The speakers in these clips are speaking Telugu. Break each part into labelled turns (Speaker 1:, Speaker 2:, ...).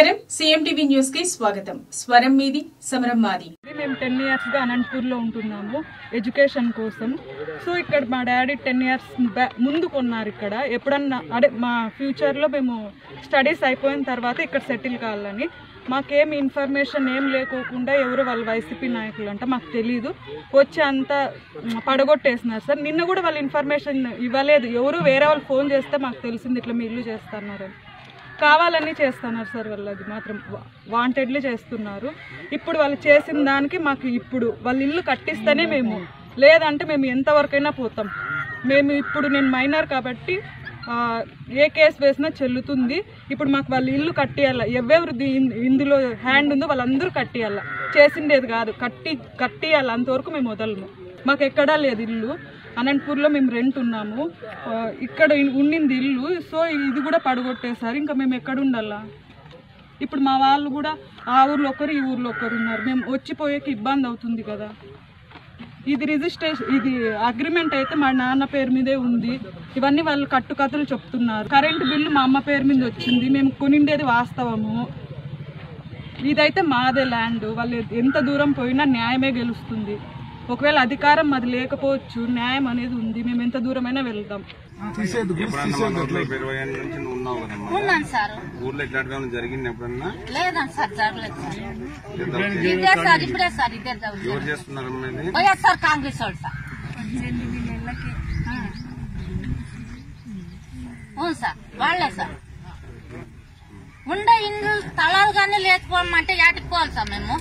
Speaker 1: నమస్కారం సీఎం టీవీ న్యూస్ కి స్వాగతం స్వరం మీది సమరం మాది
Speaker 2: ఇది మేము టెన్ ఇయర్స్గా అనంతపూర్లో ఉంటున్నాము ఎడ్యుకేషన్ కోసం సో ఇక్కడ మా డాడీ టెన్ ఇయర్స్ ముందు కొన్నారు ఇక్కడ ఎప్పుడన్నా అదే మా ఫ్యూచర్లో మేము స్టడీస్ అయిపోయిన తర్వాత ఇక్కడ సెటిల్ కావాలని మాకేం ఇన్ఫర్మేషన్ ఏం లేకోకుండా ఎవరు వాళ్ళ వైసీపీ నాయకులు అంట మాకు తెలియదు వచ్చి అంతా మ్, పడగొట్టేసినారు సార్ నిన్న కూడా వాళ్ళు ఇన్ఫర్మేషన్ ఇవ్వలేదు ఎవరు వేరే వాళ్ళు ఫోన్ చేస్తే మాకు తెలిసింది ఇట్లా మీ ఇల్లు చేస్తున్నారు కావాలని చేస్తున్నారు సార్ వాళ్ళు అది మాత్రం వాంటెడ్లీ చేస్తున్నారు ఇప్పుడు వాళ్ళు చేసిన దానికి మాకు ఇప్పుడు వాళ్ళ ఇల్లు కట్టిస్తేనే మేము లేదంటే మేము ఎంతవరకైనా పోతాం మేము ఇప్పుడు నేను మైనర్ కాబట్టి ఆ, ఏ కేసు వేసినా చెల్లుతుంది ఇప్పుడు మాకు వాళ్ళ ఇల్లు కట్టియాల ఎవరెవరు దీ- ఇందులో హ్యాండ్ ఉందో వాళ్ళందరూ కట్టియాల చేసిండేది కాదు కట్టి కట్టియాల అంతవరకు మేము వదలము మాకు ఎక్కడా లేదు ఇల్లు అనంతపూర్లో మేము రెంట్ ఉన్నాము ఆ, ఇక్కడ ఇ- ఉండింది ఇల్లు సో ఇది కూడా పడగొట్టేశారు ఇంకా మేము ఎక్కడ ఉండాలా ఇప్పుడు మా వాళ్ళు కూడా ఆ ఊర్లో ఒకరు ఈ ఊర్లో ఒకరు ఉన్నారు మేము వచ్చిపోయేకి ఇబ్బంది అవుతుంది కదా ఇది రిజిస్ట్రేషన్ ఇది అగ్రిమెంట్ అయితే మా నాన్న పేరు మీదే ఉంది ఇవన్నీ వాళ్ళు కట్టుకథలు చెప్తున్నారు కరెంటు బిల్లు మా అమ్మ పేరు మీద వచ్చింది మేము కొనిండేది వాస్తవము ఇదైతే మాదే ల్యాండ్ వాళ్ళు ఎంత దూరం పోయినా న్యాయమే గెలుస్తుంది ఒకవేళ అధికారం మాది లేకపోవచ్చు న్యాయం అనేది ఉంది మేము ఎంత దూరమైనా వెళ్తాం
Speaker 3: ఎప్పుడన్నా మన ఊర్లో ఇరవై ఏళ్ళ నుంచి నువ్వు ఉన్నావు కదమ్మా
Speaker 4: ఉన్నాను సార్
Speaker 3: ఊర్లో ఇట్లాంటివి ఏమైనా జరిగింది ఎప్పుడన్నా
Speaker 4: లేదండి సార్ జరగలేదు సార్
Speaker 3: ఇద్దరు
Speaker 4: ఇదే సార్ ఇప్పుడే సార్ ఇదే సార్
Speaker 3: ఎవరు చేస్తున్నారమ్మా ఇది
Speaker 4: వైఎస్ఆర్ కాంగ్రెస్ వాళ్ళు సార్ అవును సార్ వాళ్ళే సార్ ఉండే ఇండ్లు స్థలాలు కానీ లేకపోమంటే యాటికి సార్ మేము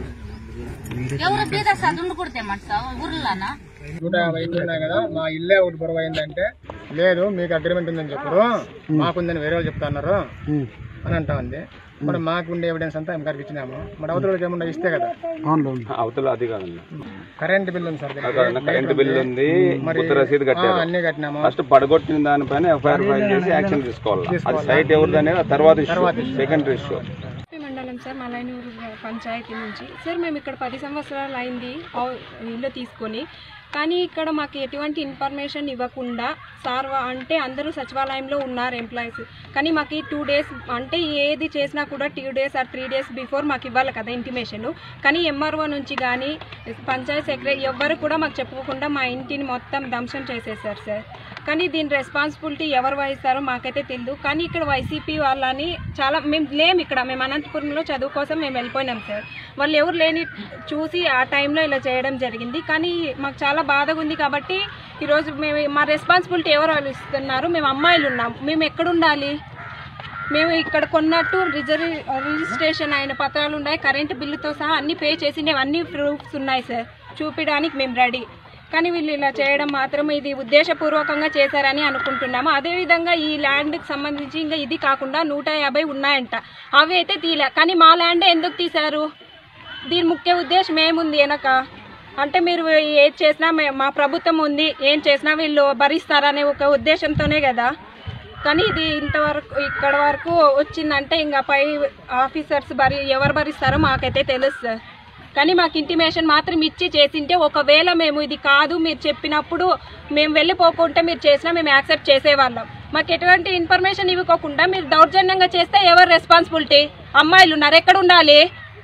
Speaker 4: ఎవరు బీద సార్ ఉండకూడదేమంట సార్ ఊర్లోనా
Speaker 5: నూట యాభై ఇండ్లు ఉన్నాయి కదా మా ఇల్లే ఒకటి బరువు అయిందంటే లేదు మీకు అగ్రిమెంట్ ఉందని చెప్పరు మాకుందని వేరే వాళ్ళు చెప్తున్నారు అని అంటా ఉంది మరి మాకు ఉండే ఎవిడెన్స్ అంతా ఎంకారికి ఇచ్చినాము మరి అవతలకి ఏమన్నా ఇస్తే కదా
Speaker 3: అవతల అది కాదన్న
Speaker 5: కరెంట్ బిల్ ఉంది సార్ దీనికి.
Speaker 3: కాదన్న కరెంటు బిల్లు ఉంది
Speaker 5: మరి
Speaker 3: గుర్తు రసీదు
Speaker 5: ఆ,
Speaker 3: కట్టారు
Speaker 5: అన్నీ కట్టినాము
Speaker 3: ఫస్ట్ పడగొట్టిన దానిపైన ఎఫ్ఐఆర్ ఫైల్ చేసి యాక్షన్ తీసుకోవాలి అది సైట్ ఎవరిది అనేది ఆ తర్వాత ఇష్యూ సెకండరీ ఇష్యూ
Speaker 6: ఉప్పి మండలం సార్ మలైనూరు పంచాయతీ నుంచి సార్ మేము ఇక్కడ పది సంవత్సరాలు అయింది హౌ- ఇల్లు తీసుకొని కానీ ఇక్కడ మాకు ఎటువంటి ఇన్ఫర్మేషన్ ఇవ్వకుండా సార్ వా- అంటే అందరూ సచివాలయంలో ఉన్నారు ఎంప్లాయీస్ కానీ మాకు ఈ టూ డేస్ అంటే ఏది చేసినా కూడా two days or three days before మాకు ఇవ్వాలి కదా ఇంటిమేషన్ కానీ ఎంఆర్ఓ నుంచి కానీ పంచాయత్ సెక్రటరీ ఎవ్వరు కూడా మాకు చెప్పుకోకుండా మా ఇంటిని మొత్తం ధ్వంసం చేసేసారు సార్ కానీ దీని రెస్పాన్సిబిలిటీ ఎవరు వహిస్తారో మాకైతే తెలియదు కానీ ఇక్కడ వైసీపీ వాళ్ళని చాలా మేము లేము ఇక్కడ మేము అనంతపురంలో చదువు కోసం మేము వెళ్ళిపోయినాం సార్ వాళ్ళు ఎవరు లేని చూసి ఆ టైంలో ఇలా చేయడం జరిగింది కానీ మాకు చాలా బాధగా ఉంది కాబట్టి ఈరోజు మేము మా రెస్పాన్సిబిలిటీ ఎవరు వాళ్ళు ఇస్తున్నారు మేము అమ్మాయిలు ఉన్నాం మేము ఎక్కడ ఉండాలి మేము ఇక్కడ కొన్నట్టు రిజర్వ్ రిజిస్ట్రేషన్ అయిన పత్రాలు ఉన్నాయి కరెంటు బిల్లుతో సహా అన్ని పే చేసినవి అన్ని ప్రూఫ్స్ ఉన్నాయి సార్ చూపించడానికి మేము రెడీ కానీ వీళ్ళు ఇలా చేయడం మాత్రం ఇది ఉద్దేశపూర్వకంగా చేశారని అనుకుంటున్నాము అదేవిధంగా ఈ ల్యాండ్కి సంబంధించి ఇంకా ఇది కాకుండా నూట యాభై ఉన్నాయంట అవి అయితే తీలే కానీ మా ల్యాండ్ ఎందుకు తీశారు దీని ముఖ్య ఉద్దేశం ఏముంది వెనక అంటే మీరు ఏది చేసినా మే- మా ప్రభుత్వం ఉంది ఏం చేసినా వీళ్ళు భరిస్తారనే ఒక ఉద్దేశంతోనే కదా కానీ ఇది ఇంతవరకు ఇక్కడ వరకు వచ్చిందంటే ఇంకా పై ఆఫీసర్స్ భరి ఎవరు భరిస్తారో మాకైతే తెలుసు సార్ కానీ మాకు ఇంటిమేషన్ మాత్రం ఇచ్చి చేసింటే ఒకవేళ మేము ఇది కాదు మీరు చెప్పినప్పుడు మేము వెళ్ళిపోకుంటే మీరు చేసినా మేము యాక్సెప్ట్ చేసేవాళ్ళం మాకు ఎటువంటి ఇన్ఫర్మేషన్ ఇవ్వకోకుండా మీరు దౌర్జన్యంగా చేస్తే ఎవరు రెస్పాన్సిబిలిటీ అమ్మాయిలు ఉన్నారు ఎక్కడ ఉండాలి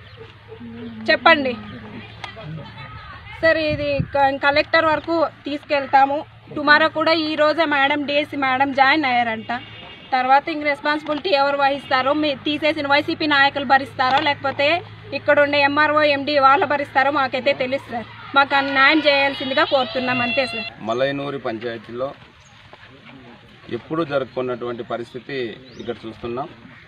Speaker 6: చెప్పండి సార్ ఇది క- కలెక్టర్ వరకు తీసుకెళ్తాము టుమారో కూడా ఈ రోజే మేడం డేసి మేడం జాయిన్ అయ్యారంట తర్వాత ఇంక రెస్పాన్సిబిలిటీ ఎవరు వహిస్తారో మీ తీసేసిన వైసీపీ నాయకులు భరిస్తారో లేకపోతే ఇక్కడ ఉండే ఎంఆర్ఓ ఎండి వాళ్ళు భరిస్తారో మాకైతే తెలుసు సార్ మాకు ఆ న్యాయం చేయాల్సిందిగా కోరుతున్నాం అంతే సార్
Speaker 3: మలైనూరి పంచాయతీలో ఎప్పుడు జరుపుకున్నటువంటి పరిస్థితి ఇక్కడ చూస్తున్నాం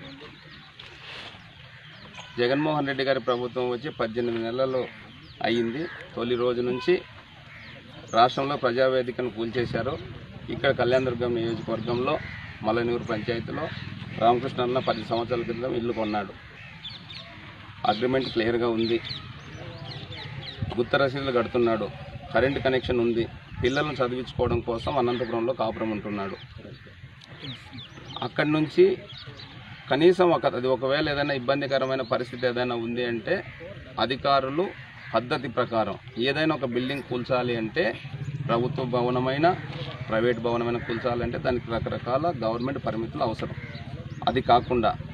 Speaker 3: జగన్మోహన్ రెడ్డి గారి ప్రభుత్వం వచ్చి పద్దెనిమిది నెలలు అయ్యింది తొలి రోజు నుంచి రాష్ట్రంలో ప్రజావేదికను కూల్చేశారు ఇక్కడ కళ్యాణదుర్గం నియోజకవర్గంలో మలనూరు పంచాయతీలో రామకృష్ణ అన్న పది సంవత్సరాల క్రితం ఇల్లు కొన్నాడు అగ్రిమెంట్ క్లియర్గా ఉంది గుత్త రసీదులు కడుతున్నాడు కరెంట్ కనెక్షన్ ఉంది పిల్లలను చదివించుకోవడం కోసం అనంతపురంలో కాపురం ఉంటున్నాడు అక్కడి నుంచి కనీసం ఒక అది ఒకవేళ ఏదైనా ఇబ్బందికరమైన పరిస్థితి ఏదైనా ఉంది అంటే అధికారులు పద్ధతి ప్రకారం ఏదైనా ఒక బిల్డింగ్ కూల్చాలి అంటే ప్రభుత్వ భవనమైన ప్రైవేట్ భవనమైన కూల్చాలంటే దానికి రకరకాల గవర్నమెంట్ పరిమితులు అవసరం అది కాకుండా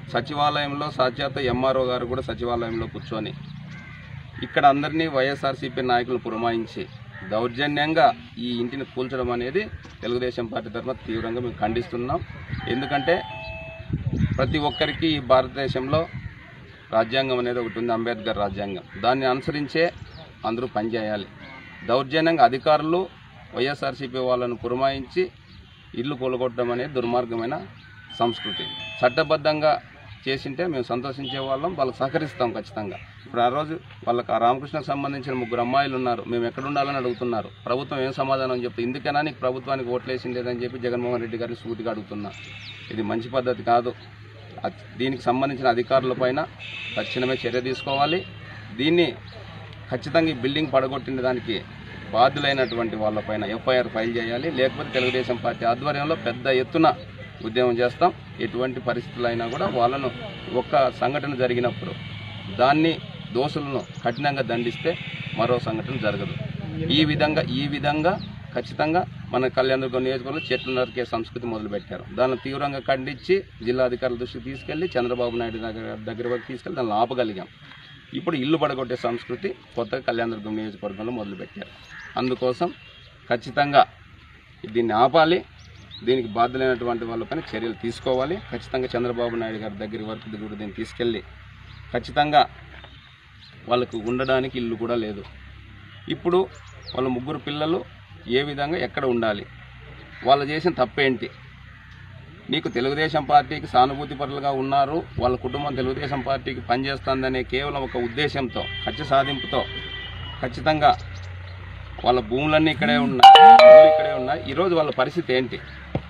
Speaker 3: సచివాలయంలో సాక్షాత్ ఎంఆర్ఓ గారు కూడా సచివాలయంలో కూర్చొని ఇక్కడ అందరినీ వైఎస్ఆర్సీపీ నాయకులు పురమాయించి దౌర్జన్యంగా ఈ ఇంటిని కూల్చడం అనేది తెలుగుదేశం పార్టీ తరఫున తీవ్రంగా మేము ఖండిస్తున్నాం ఎందుకంటే ప్రతి ఒక్కరికి ఈ భారతదేశంలో రాజ్యాంగం అనేది ఒకటి ఉంది అంబేద్కర్ రాజ్యాంగం దాన్ని అనుసరించే అందరూ పనిచేయాలి దౌర్జన్యంగా అధికారులు వైఎస్ఆర్సీపీ వాళ్ళను పురమాయించి ఇల్లు కూలగొట్టడం అనేది దుర్మార్గమైన సంస్కృతి చట్టబద్ధంగా చేసింటే మేము సంతోషించే వాళ్ళం వాళ్ళకి సహకరిస్తాం ఖచ్చితంగా ఇప్పుడు ఆ రోజు వాళ్ళకి ఆ రామకృష్ణకు సంబంధించిన ముగ్గురు అమ్మాయిలు ఉన్నారు మేము ఎక్కడ ఉండాలని అడుగుతున్నారు ప్రభుత్వం ఏం సమాధానం చెప్తే ఇందుకైనా నీకు ప్రభుత్వానికి ఓట్లేసింది లేదని చెప్పి జగన్మోహన్ రెడ్డి గారిని సూటిగా అడుగుతున్నా ఇది మంచి పద్ధతి కాదు అ- దీనికి సంబంధించిన అధికారులపైన తక్షణమే చర్య తీసుకోవాలి దీన్ని ఖచ్చితంగా ఈ బిల్డింగ్ పడగొట్టిన దానికి బాధ్యులైనటువంటి వాళ్ళపైన ఎఫ్ఐఆర్ ఫైల్ చేయాలి లేకపోతే తెలుగుదేశం పార్టీ ఆధ్వర్యంలో పెద్ద ఎత్తున ఉద్యమం చేస్తాం ఎటువంటి పరిస్థితులు అయినా కూడా వాళ్ళను ఒక్క సంఘటన జరిగినప్పుడు దాన్ని దోషులను కఠినంగా దండిస్తే మరో సంఘటన జరగదు ఈ విధంగా ఈ విధంగా ఖచ్చితంగా మన కళ్యాణదుర్గం నియోజకవర్గంలో చెట్లు నరికే సంస్కృతి మొదలుపెట్టారు దాన్ని తీవ్రంగా ఖండించి జిల్లా అధికారుల దృష్టికి తీసుకెళ్లి చంద్రబాబు నాయుడు దగ్గర దగ్గర వరకు తీసుకెళ్లి దాన్ని ఆపగలిగాం ఇప్పుడు ఇల్లు పడగొట్టే సంస్కృతి కొత్తగా కళ్యాణదుర్గం నియోజకవర్గంలో మొదలుపెట్టారు అందుకోసం ఖచ్చితంగా దీన్ని ఆపాలి దీనికి బాధ్యులైనటువంటి వాళ్ళపైన చర్యలు తీసుకోవాలి ఖచ్చితంగా చంద్రబాబు నాయుడు గారి దగ్గర వరకు ఇది కూడా దీన్ని తీసుకెళ్ళి ఖచ్చితంగా వాళ్ళకు ఉండడానికి ఇల్లు కూడా లేదు ఇప్పుడు వాళ్ళ ముగ్గురు పిల్లలు ఏ విధంగా ఎక్కడ ఉండాలి వాళ్ళు చేసిన తప్పేంటి నీకు తెలుగుదేశం పార్టీకి సానుభూతి పరులుగా ఉన్నారు వాళ్ళ కుటుంబం తెలుగుదేశం పార్టీకి పనిచేస్తుందనే కేవలం ఒక ఉద్దేశంతో ఖర్చు సాధింపుతో ఖచ్చితంగా వాళ్ళ భూములన్నీ ఇక్కడే ఉన్నాయి ఇల్లు ఇక్కడే ఉన్నాయి ఈరోజు వాళ్ళ పరిస్థితి ఏంటి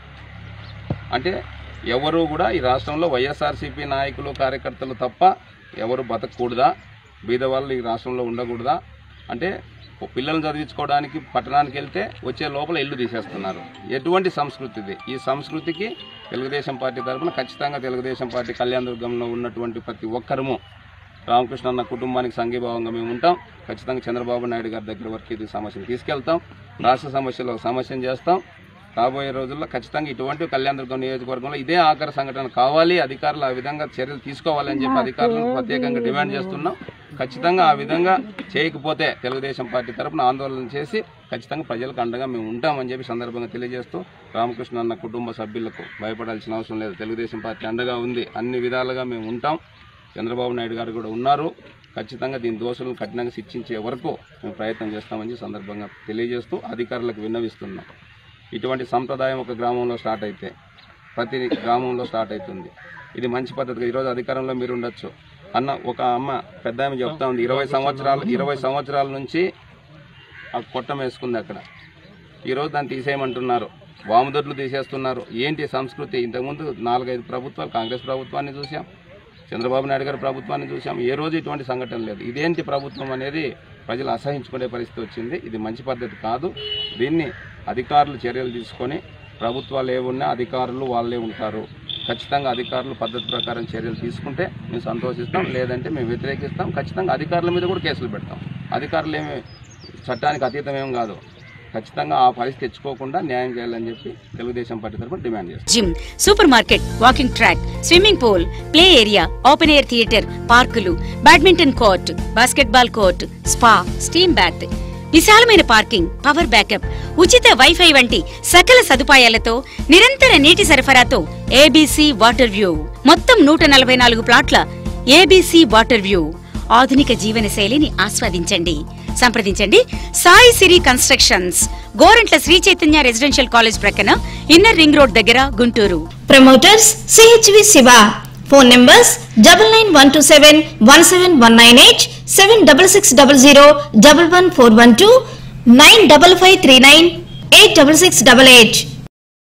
Speaker 3: అంటే ఎవరు కూడా ఈ రాష్ట్రంలో వైఎస్ఆర్సీపీ నాయకులు కార్యకర్తలు తప్ప ఎవరు బతకూడదా బీద వాళ్ళు ఈ రాష్ట్రంలో ఉండకూడదా అంటే ఓ పిల్లల్ని చదివించుకోవడానికి పట్టణానికి వెళ్తే వచ్చే లోపల ఇల్లు తీసేస్తున్నారు ఎటువంటి సంస్కృతి ఇది ఈ సంస్కృతికి తెలుగుదేశం పార్టీ తరఫున ఖచ్చితంగా తెలుగుదేశం పార్టీ కళ్యాణదుర్గంలో ఉన్నటువంటి ప్రతి ఒక్కరము రామకృష్ణ అన్న కుటుంబానికి సంఘీభావంగా మేము ఉంటాం ఖచ్చితంగా చంద్రబాబు నాయుడు గారి దగ్గర వరకు ఇది సమస్యను తీసుకెళ్తాం రాష్ట్ర సమస్యలో ఒక సమస్యను చేస్తాం రాబోయే రోజుల్లో ఖచ్చితంగా ఇటువంటి కళ్యాణదుర్గం నియోజకవర్గంలో ఇదే ఆఖరి సంఘటన కావాలి అధికారులు ఆ విధంగా చర్యలు తీసుకోవాలని చెప్పి అధికారులను ప్రత్యేకంగా డిమాండ్ చేస్తున్నాం ఖచ్చితంగా ఆ విధంగా చేయకపోతే తెలుగుదేశం పార్టీ తరపున ఆందోళన చేసి ఖచ్చితంగా ప్రజలకు అండగా మేము ఉంటామని చెప్పి సందర్భంగా తెలియజేస్తూ రామకృష్ణ అన్న కుటుంబ సభ్యులకు భయపడాల్సిన అవసరం లేదు తెలుగుదేశం పార్టీ అండగా ఉంది అన్ని విధాలుగా మేము ఉంటాం చంద్రబాబు నాయుడు గారు కూడా ఉన్నారు ఖచ్చితంగా దీని దోషులను కఠినంగా శిక్షించే వరకు మేము ప్రయత్నం చేస్తామని ఈ సందర్భంగా తెలియజేస్తూ అధికారులకు విన్నవిస్తున్నాం ఇటువంటి సంప్రదాయం ఒక గ్రామంలో స్టార్ట్ అయితే ప్రతి గ్రామంలో స్టార్ట్ అవుతుంది ఇది మంచి పద్ధతి ఈరోజు అధికారంలో మీరు ఉండొచ్చు అన్న ఒక అమ్మ పెద్ద ఆమె చెప్తా ఉంది ఇరవై సంవత్సరాలు ఇరవై సంవత్సరాల నుంచి ఆ కొట్టం వేసుకుంది అక్కడ ఈరోజు దాన్ని తీసేయమంటున్నారు వామదొడ్లు తీసేస్తున్నారు ఏంటి సంస్కృతి ఇంతకుముందు నాలుగైదు ప్రభుత్వాలు కాంగ్రెస్ ప్రభుత్వాన్ని చూసాం చంద్రబాబు నాయుడు గారి ప్రభుత్వాన్ని చూసాం ఏ రోజు ఇటువంటి సంఘటన లేదు ఇదేంటి ప్రభుత్వం అనేది ప్రజలు అసహించుకునే పరిస్థితి వచ్చింది ఇది మంచి పద్ధతి కాదు దీన్ని అధికారులు చర్యలు తీసుకొని ప్రభుత్వాలు ఏమున్నా అధికారులు వాళ్ళే ఉంటారు ఖచ్చితంగా అధికారులు పద్ధతి ప్రకారం చర్యలు తీసుకుంటే మేము సంతోషిస్తాం లేదంటే మేము వ్యతిరేకిస్తాం ఖచ్చితంగా అధికారుల మీద కూడా కేసులు పెడతాం అధికారులు ఏమి చట్టానికి అతీతం ఏం కాదు ఖచ్చితంగా ఆ పరిస్థితి తెచ్చుకోకుండా న్యాయం చేయాలని చెప్పి తెలుగుదేశం పార్టీ తరఫున డిమాండ్ చేస్తాం
Speaker 7: gym super market walking track swimming pool play area open air theatre పార్కులు badminton court basketball court spa steam bath విశాలమైన పార్కింగ్ పవర్ బ్యాకప్ ఉచిత వైఫై వంటి సకల సదుపాయాలతో నిరంతర నీటి సరఫరాతో ఏబీసీ వాటర్ వ్యూ మొత్తం నూట నలభై నాలుగు ప్లాట్ల ఏబీసీ వాటర్ వ్యూ ఆధునిక జీవన శైలిని ఆస్వాదించండి సంప్రదించండి Sai Siri constructions Gorantla Sri Chaitanya residential college ప్రక్కన ఇన్నర్ రింగ్ రోడ్ దగ్గర Guntur
Speaker 8: promoters CHV Siva phone numbers double nine one two seven one seven one nine eight seven double six double zero double one four one two nine double five three nine eight double six double eight